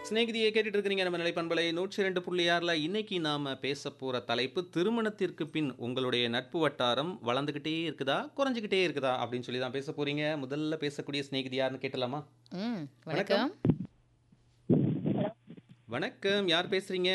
சிநேகிதியை கேட்டுட்டு இருக்கிறீங்க நம்ம நிலைப்பண்பலை நூற்றி ரெண்டு புள்ளி ஆறில் இன்னைக்கு நாம் பேச போகிற தலைப்பு திருமணத்திற்கு பின் உங்களுடைய நட்பு வட்டாரம் வளர்ந்துக்கிட்டே இருக்குதா குறைஞ்சிக்கிட்டே இருக்குதா அப்படின்னு சொல்லி தான் பேச போகிறீங்க முதல்ல பேசக்கூடிய சிநேகிதி யாருன்னு கேட்டலாமா ம் வணக்கம் வணக்கம் யார் பேசுறீங்க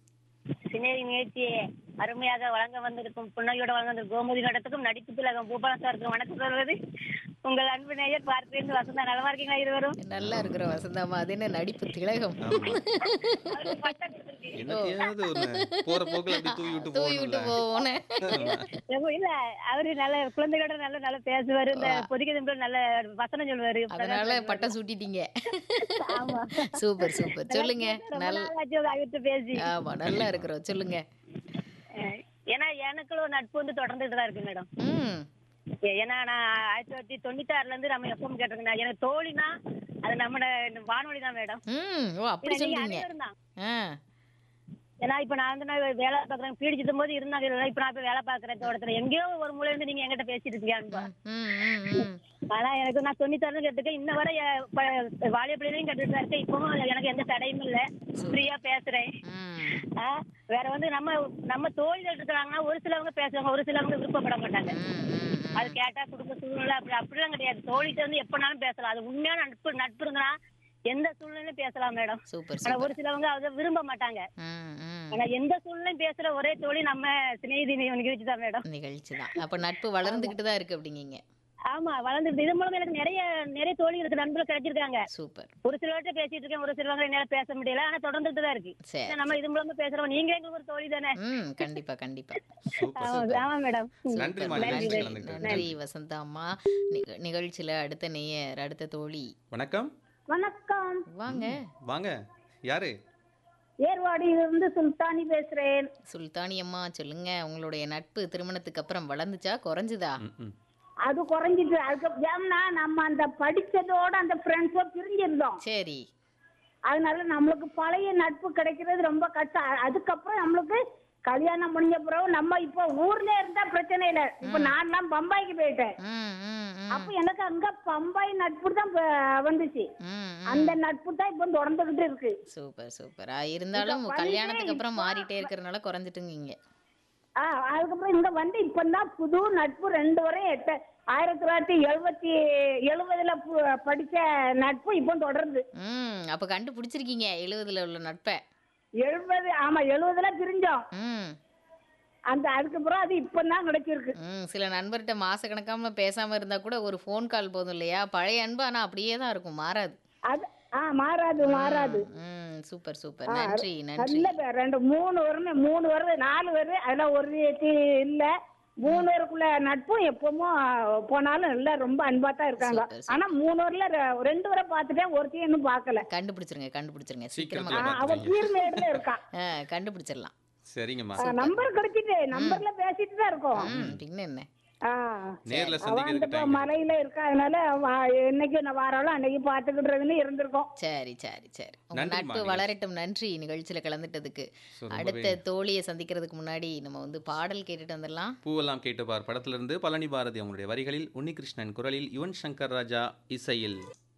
சினேரி நிகழ்ச்சியை அருமையாக வழங்க வந்திருக்கும் புன்னகையோட வழங்க வந்திருக்கும் கோமதி நடத்துக்கும் நடிப்பு திலகம் பூபாலன் சாருக்கு வணக்கம் சொல்வது உங்கள் அன்பு நேயர் பார்ப்பேன் வசந்தா நலமா இருக்கீங்களா இருவரும் நல்லா இருக்கிற வசந்தாமா அது என்ன நடிப்பு திலகம் அவருக்கு பட்டம் கொடுத்திருக்கு. என்னத்தையாவது ஒரு போகிற போக்கில் அப்படி தூவி விட்டு தூவி விட்டு போகணும்ல போவோனே ரொம்ப இல்ல அவரு நல்ல குழந்தைகளோட நல்ல நல்ல பேசுவாரு இந்த பொதிகை திம்பல் நல்ல வசனம் சொல்லுவாரு அதனால பட்டம் சூட்டிட்டீங்க ஆமா சூப்பர் சூப்பர் சொல்லுங்க ரொம்ப நல்ல நாள் ஆச்சு அவர்கிட்ட பேசி ஆமா நல்லா இருக்கிறோம் சொல்லுங்க அஹ் ஏன்னா எனக்குள்ள ஒரு நட்பு வந்து தொடர்ந்துட்டு தான் இருக்கு மேடம் ம் ஏ- ஏன்னா நான் ஆயிரத்தி தொள்ளாயிரத்தி தொண்ணூத்தி ஆறுல இருந்து நம்ம எஃப்எம் கேட்டிருக்கேன் எனக்கு தோழினா அது நம்ம வானொலி தான் மேடம் ம் ஓ அப்படி நீங்க சொல்றீங்க அனைவரும் தான் ஆ ஏன்னா இப்ப நான் வந்து நான் வேலை பாக்குறேன் பீடிச்சிட்டும் போது இருந்தாங்க இல்ல, இப்ப நான் இப்ப வேலை பாக்குறேன் தோட்டத்துல எங்கேயோ ஒரு மூலையில இருந்து நீங்க என்கிட்ட பேசிட்டு இருக்கீங்க அன்பா ம் ம் ம் ஆனா எனக்கு நான் தொண்ணூத்தாறு கேட்டுக்க இன்ன வரை எ- ப- வாலிய பிள்ளைகளையும் கேட்டுட்டு தான் இருக்கேன் இப்பவும் எனக்கு எந்த தடையும் இல்ல ஃப்ரீயா பேசுறேன் ம் ஆ, வேற வந்து நம்ம நம்ம தோழிகள் இருக்கிறாங்கன்னா ஒரு சிலவங்க பேசுவாங்க ஒரு சிலவங்க விருப்பப்பட மாட்டாங்க ம், ம், ம். அது கேட்டா குடும்ப சூழ்நிலை அப்படி அப்படிலாம் கிடையாது தோழிட்ட வந்து எப்பனாலும் பேசலாம் அது உண்மையான நட்பு நட்பு இருந்தா எந்த சூழ்நிலையும் பேசலாம் மேடம் சூப்பர் ஆனா சூப்பர் ஒரு சிலவங்க அதை விரும்ப மாட்டாங்க ம் ம் ஆனா எந்த சூழ்நிலையும் பேசுற ஒரே தோழி நம்ம சிநேகிதி நிகழ்ச்சி தான் மேடம் நிகழ்ச்சி தான் அப்ப நட்பு வளர்ந்துகிட்டு தான் இருக்கு அப்படிங்கீங்க ஆமா வளர்ந்துட்டு இது மூலம் எனக்கு நிறைய நிறைய தோழிகளுக்கு நண்பர்கள் கிடைச்சிருக்காங்க சூப்பர் ஒரு சிலர்கிட்ட பேசிட்டு இருக்கேன் ஒரு சிலவங்க என்னால பேச முடியல ஆனா தொடர்ந்துட்டு தான் இருக்கு சரி ஏன்னா நம்ம இது மூலமா பேசுறோம் நீங்க எங்களுக்கு ஒரு தோழி தானே ம் கண்டிப்பா கண்டிப்பா சூப்பர் ஆமா ஆமா மேடம் நன்றிம்மா நன்றி நிகழ்ச்சியில் கலந்துக்கிட்டது. நன்றி வசந்தா அம்மா நிக- நிகழ்ச்சியில அடுத்த நேயர் அடுத்த தோழி வணக்கம் வணக்கம் வாங்க வாங்க யாரு ஏர்வாடியிலிருந்து சுல்தானி பேசுறேன் சுல்தானி அம்மா சொல்லுங்க உங்களுடைய நட்பு திருமணத்துக்கு அப்புறம் வளர்ந்துச்சா குறைஞ்சுதா ம் ம் அது குறைஞ்சிட்டு அதுக்கு ஏன்னா நம்ம அந்த படிச்சதோட அந்த ஃப்ரெண்ட்ஸோ பிரிஞ்சிருந்தோம் சரி அதனால நம்மளுக்கு பழைய நட்பு கிடைக்கிறது ரொம்ப கஷ்டம் அ- அதுக்கப்புறம் நம்மளுக்கு கல்யாணம் முடிஞ்ச பிறகு நம்ம இப்போ ஊர்ல இருந்தா பிரச்சனை இல்லை இப்ப நான்லாம் பம்பாய்க்கு போயிட்டேன் ம் ம் ம் அப்ப எனக்கு அங்க பம்பாய் நட்பு தான் ப- வந்துச்சு ம் ம். அந்த நட்பு தான் இப்போ தொடர்ந்துகிட்டு இருக்கு சூப்பர் சூப்பர் ஆ, இருந்தாலும் கல்யாணத்துக்கு அப்புறம் மாறிட்டே இருக்கிறனால குறைஞ்சிட்டுங்க ஆ, அதுக்கப்புறம் இங்க வந்து இப்பதான் புது நட்பு ரெண்டு வரையும் எட்ட ஆயிரத்தி தொள்ளாயிரத்தி எழுபத்தி எழுபதுல பு- படிச்ச நட்பு இப்போ தொடருது ம் அப்ப கண்டுபிடிச்சிருக்கீங்க எழுபதுல உள்ள நட்பை எழுபது ஆமா எழுபதுல பிரிஞ்சோம் ம் அந்த அதுக்கப்புறம் அது இப்பதான் கிடைச்சிருக்கு ம் சில நண்பர்கிட்ட மாசக்கணக்காம பேசாம இருந்தா கூட ஒரு ஃபோன் கால் போதும் இல்லையா பழைய அன்பு ஆனா அப்படியே தான் இருக்கும் மாறாது அது ஆ மாறாது மாறாது ம் சூப்பர் சூப்பர் நன்றி நன்றி நல்ல பேர் ரெண்டு மூணு வரும் மூணு வருது நாலு வருது அதுல ஒரு தி- இல்ல மூணு பேருக்குள்ள நட்பும் எப்பவும் போனாலும் எல்லாம் ரொம்ப அன்பா தான் இருக்காங்க சூப்பர், ஆனா மூணு வரல ரெண்டு வரை பார்த்துட்டேன் ஒருத்தையும் இன்னும் பார்க்கல கண்டுபிடிச்சிருங்க கண்டுபிடிச்சிருங்க சீக்கிரமா சீக்கிரத்துல ஆ, அவ கீழ்மேடுல இருக்கா ஆ, கண்டுபிடிச்சிடலாம் சரிங்கம்மா நம்பர் கிடைச்சிட்டு நம்பர்ல பேசிட்டு தான் இருக்கோம் ம் பின்ன என்ன ஆ. நேர்ல அவ அந்த சந்திக்கிறதுக்கு ப- டைம் மலையில இருக்கா அதனால வா- என்னைக்கு நான் வாராளோ அன்னைக்கு பாத்துக்கிட்டுறதுன்னு இருந்திருக்கோம் சரி சரி சரி உங்க நன்றிம்மா, நட்பு நிகழ்ச்சி. வளரட்டும் நன்றி நிகழ்ச்சியில கலந்துட்டதுக்கு So, ரொம்பவே- அடுத்த தோழியை சந்திக்கிறதுக்கு முன்னாடி நம்ம வந்து பாடல் கேட்டுட்டு வந்துடலாம் பூவெல்லாம் கேட்டுப்பார் படத்திலிருந்து பழனி பாரதி அவங்களுடைய வரிகளில் உன்னிகிருஷ்ணன் குரலில் யுவன் சங்கர் ராஜா இசையில்